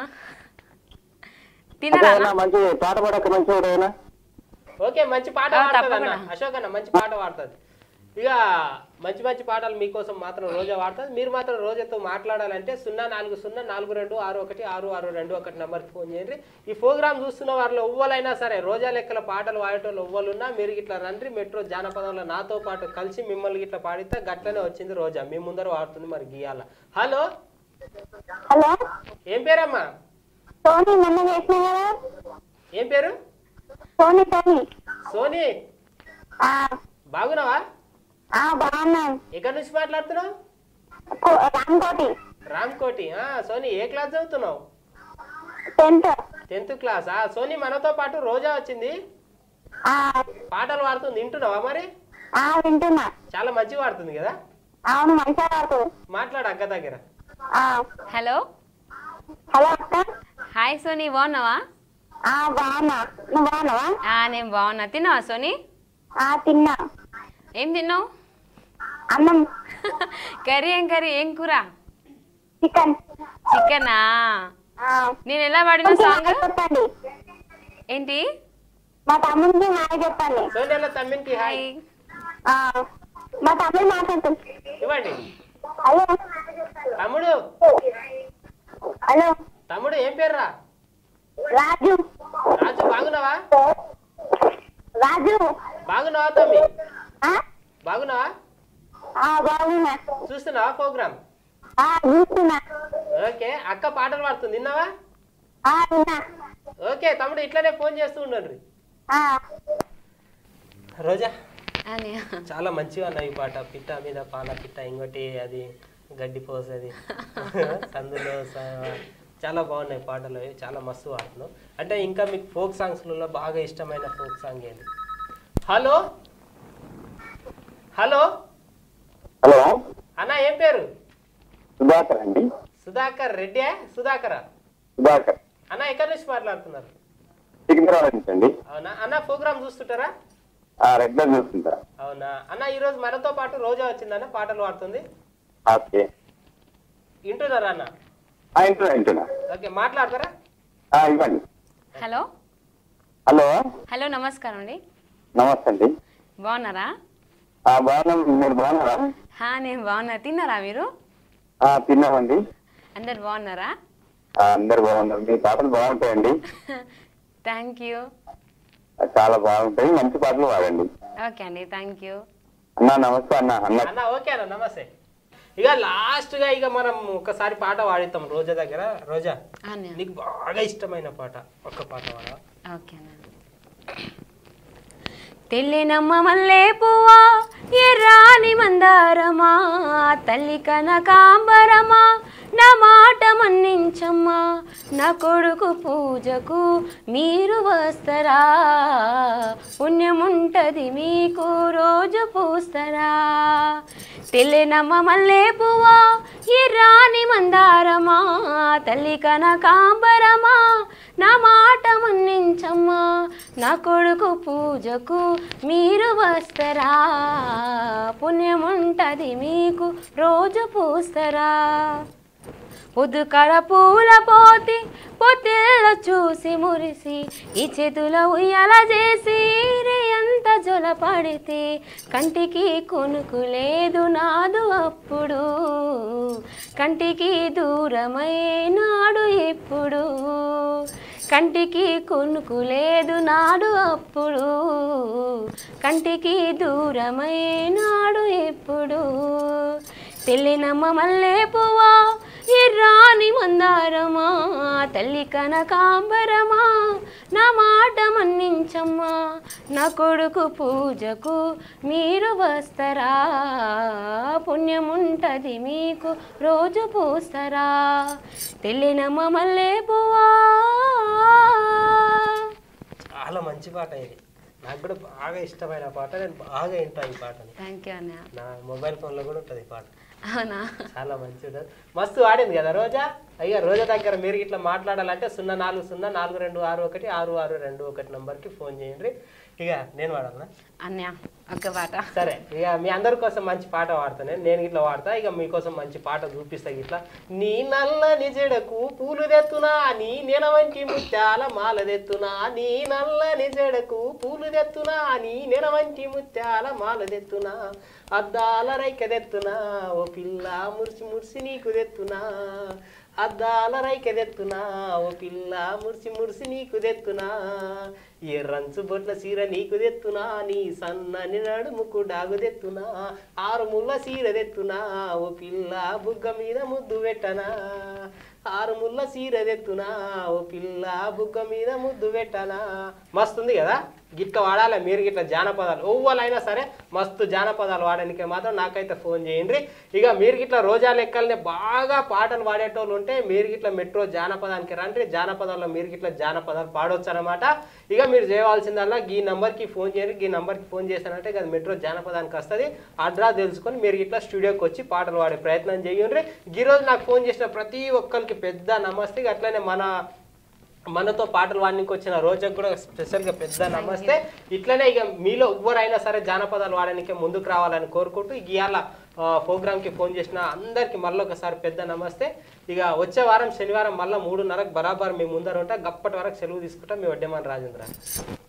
అదే తిన్నారా అన్న మంచి పాట పాడక మంచి ఏదైనా ఓకే మంచి పాట ఆ, పాడుతుంది అన్న తప్పకుండా. అశోక్ అన్న మంచి పాట పాడుతుంది ఇక మంచి మంచి పాటలు మీకోసం మాత్రం రోజా పాడుతుంది మీరు మాత్రం రోజాతో మాట్లాడాలంటే సున్నా నాలుగు సున్నా నాలుగు రెండు ఆరు ఒకటి ఆరు ఆరు రెండు ఒకటి నెంబర్కి ఫోన్ చేయండి ఈ ప్రోగ్రామ్ చూస్తున్న వారిలో ఎవ్వలైనా సరే రోజా లెక్కల పాటలు పాడేటోళ్ళు ఎవ్వరున్నా మీరు ఇట్లా రండి మెట్రో జానపదంలో నాతో పాటు కలిసి మిమ్మల్ని ఇట్లా పాడితే గట్లనే వచ్చింది రోజా మీ ముందర వాడుతుంది మరి గీయాల హలో హలో ఏం పేరమ్మా సోనీ మొన్న చేసిన కదా ఏం పేరు సోనీ సోనీ సోనీ ఆ, బాగున్నావా ఆ, బాగున్నాను ఎక్కడి నుంచి మాట్లాడుతున్నావు కో- రామ్కోటి రామ్కోటి ఆ, సోనీ ఏ క్లాస్ చదువుతున్నావు టెన్త్ టెన్త్ క్లాస్ ఆ సోనీ మనతో పాటు రోజా వచ్చింది ఆ, పాటలు పాడుతుంది వింటున్నావా మరి ఆ, వింటున్నా చాలా మంచిగా పాడుతుంది కదా అవును మంచిగా పాడుతుంది మాట్లాడు అక్క దగ్గర ఆ, హలో హలో అక్క హాయ్ సోనీ బాగున్నావా ఆ, బాగున్నా నువ్వు బాగున్నావా ఆ, నేను బాగున్నా తిన్నావా సోనీ ఆ, తిన్నా ఏం తిన్నావు అన్నం కర్రీ ఏం కర్రీ ఏం కూర చికెన్ చికెనా ఆ, నేను ఎలా పాడిన కొంచెం సాంగ్ హాయ్ చెప్పండి ఏంటి మా తమ్ముడికి హాయ్ చెప్పండి సోనీ వాళ్ళ తమ్మినికి హాయ్ హాయ్ ఆ, మా తమ్ముడు మాట్లాడుతుంది ఇవ్వండి హలో తమ్ముడు హలో తమ్ముడు ఏం పేరురా రాజు రాజు బాగున్నావా రాజు బాగున్నావా తమ్మి ఆ, బాగున్నావా ఆ, బాగున్నా చూస్తున్నావా ప్రోగ్రామ్ ఆ, చూస్తున్నా ఓకే అక్క పాటలు పాడుతుంది విన్నావా ఆ, విన్నా ఓకే తమ్ముడు ఇట్లనే ఫోన్ చేస్తూ ఉండండి ఆ, రోజా అని చాలా మంచిగా ఉన్నాయి ఈ పాట పిట్ట మీద పాల పిట్ట ఇంకోటి అది గడ్డి పోసేది సందులో స- చాలా బాగున్నాయి పాటలు అవి చాలా మస్తు పాడుతున్నావు అంటే ఇంకా మీకు ఫోక్ సాంగ్స్లలో బాగా ఇష్టమైన ఫోక్ సాంగ్ ఏది హలో హలో హలో అన్న ఏం పేరు సుధాకర్ అండి సుధాకర్ రెడ్డి సుధాకరా సుధాకర్ అన్న ఎక్కడి నుంచి మాట్లాడుతున్నారు సికింద్రాబాద్ నుంచి అండి అవునా అన్న ప్రోగ్రామ్ చూస్తుంటారా రెగ్యులర్ చూస్తుంటా అవునా అన్న ఈరోజు మనతో పాటు రోజా వచ్చిందన్న పాటలు పాడుతుంది ఓకే వింటున్నారా అన్న ఇంటున్నా ఇంటున్నా ఓకే మాట్లాడతారా ఆ, ఇవ్వండి హలో హలో హలో నమస్కారం అండి నమస్తే అండి బాగున్నారా ఆ, బాగున్నాం మీరు బాగున్నారా హా నేను బాగున్నా తిన్నారా మీరు ఆ, తిన్నామండి అందరు బాగున్నారా ఆ, అందరు బాగున్నారు మీ పాటలు బాగుంటాయండి థ్యాంక్ యూ ఆ, చాలా బాగుంటాయి మంచి పాటలు పాడండి ఓకే అండి థ్యాంక్ యూ అన్న నమస్తే అన్న అన్న అన్న ఓకే అన్న నమస్తే ఇక లాస్ట్ గా ఇక మనం ఒకసారి పాట పాడిస్తాం రోజా దగ్గర రోజా అన్నయ్య నీకు బాగా ఇష్టమైన పాట ఒక్క పాట పాడవా ఓకే అన్న తెల్లినమ్మ మల్లె పువ్వా ఎర్రాని మందారమా తల్లి కనకాంబరమా నా మాట మన్నించమ్మా నా కొడుకు పూజకు మీరు వస్తారా పుణ్యముంటది మీకు రోజు పూస్తారా తెల్లినమ్మ మల్లె పువ్వా ఎర్రాని మందారమా తల్లి కనకాంబరమా నా మాట మన్నించమ్మా నా కొడుకు పూజకు మీరు వస్తారా పుణ్యముంటది మీకు రోజు పూస్తారా పొద్దుకడ పూల పోతి పొత్తిళ్ళ చూసి మురిసి ఈ చేతుల ఉయ్యాల చేసి రే ఎంత జొల పడితే కంటికి కొనుకు లేదు నాదు అప్పుడు కంటికి దూరమై నాడు ఇప్పుడు కంటికి కొనుకు లేదు నాడు అప్పుడు కంటికి దూరమైనాడు ఎప్పుడు తెల్లినమ్మ మల్లె పువ్వా ఎర్రాని మందారమా తల్లి కనకాంబరమా నా మాట మన్నించమ్మా నా కొడుకు పూజకు మీరు వస్తారా పుణ్యముంటది మీకు రోజు పూస్తారా తెల్లినమ్మ మల్లె పువ్వా చాలా మంచి పాట ఇది నాకు కూడా బాగా ఇష్టమైన పాట నేను బాగా వింటాను ఈ పాటని థ్యాంక్ యూ అన్నయ్య నా మొబైల్ ఫోన్లో కూడా ఉంటుంది ఈ పాట అవునా చాలా మంచి ఉంటుంది మస్తు ఆడింది కదా రోజా అయ్యా రోజా దగ్గర మీరు ఇట్లా మాట్లాడాలంటే సున్నా నాలుగు సున్నా నాలుగు రెండు ఆరు ఒకటి ఆరు ఆరు రెండు ఒకటి నంబర్కి ఫోన్ చేయండి ఇక నేను వాడాలనా అన్నయ్య ఒక పాట సరే ఇక మీ అందరి కోసం మంచి పాట పాడతాను నేను ఇట్లా వాడతా ఇక మీకోసం మంచి పాట చూపిస్తా ఇట్లా నీ నల్లని జడకు పూలు తెత్తునా నీ నెనవంటి ముత్యాల మాల తెత్తునా నీ నల్లని జడకు పూలు తెత్తునా నీ నెనవంటి ముత్యాల మాల తెత్తునా అద్దాల రైక తెత్తునా ఓ పిల్ల మురిసి మురిసి నీకు తెత్తునా అద్దాల రైక తెత్తునా ఓ పిల్ల మురిసి మురిసి నీకు తెత్తునా ఎర్రంచు బొట్ల సీర నీకు తెత్తునా నీ సన్నని నడుముకు డాగు తెత్తునా ఆరు ముళ్ళ సీర తెత్తునా ఓ పిల్ల బుగ్గ మీద ముద్దు పెట్టనా ఆరు ముళ్ళ సీర తెత్తునా ఓ పిల్ల బుగ్గ మీద ముద్దు పెట్టనా మస్తుంది కదా గిట్ల వాడాలి మీరు గిట్ల జానపదాలు ఓవ్వలైనా సరే మస్తు జానపదాలు వాడడానికి మాత్రం నాకైతే ఫోన్ చేయండి ఇక మీరు గిట్ల రోజా లెక్కలనే బాగా పాటలు పాడేటోళ్ళు ఉంటే మీరు గిట్ల మెట్రో జానపదానికి రండి జానపదాల్లో మీరు గిట్ల జానపదాలు పాడవచ్చు అనమాట ఇక మీరు చేయవలసిందల్లా ఈ నంబర్కి ఫోన్ చేయండి ఈ నంబర్కి ఫోన్ చేశానంటే ఇక మెట్రో జానపదానికి వస్తుంది అడ్రా తెలుసుకొని మీరు ఇట్లా స్టూడియోకి వచ్చి పాటలు పాడే ప్రయత్నం చేయండి ఈ రోజు నాకు ఫోన్ చేసిన ప్రతి ఒక్కరికి పెద్ద నమస్తే ఇక అట్లనే మన మనతో పాటలు వాడడానికి వచ్చిన రోజుకు కూడా స్పెషల్గా పెద్ద నమస్తే ఇట్లనే ఇక మీలో ఎవరైనా సరే జానపదాలు వాడడానికి ముందుకు రావాలని కోరుకుంటూ ఇవాళ ప్రోగ్రామ్కి ఫోన్ చేసిన అందరికీ మళ్ళీ ఒకసారి పెద్ద నమస్తే ఇక వచ్చే వారం శనివారం మళ్ళీ మూడున్నరకు బరాబర్ మీ ముందర ఉంటా గప్పటి వరకు సెలవు తీసుకుంటా మీ వడ్డేమని రాజేంద్ర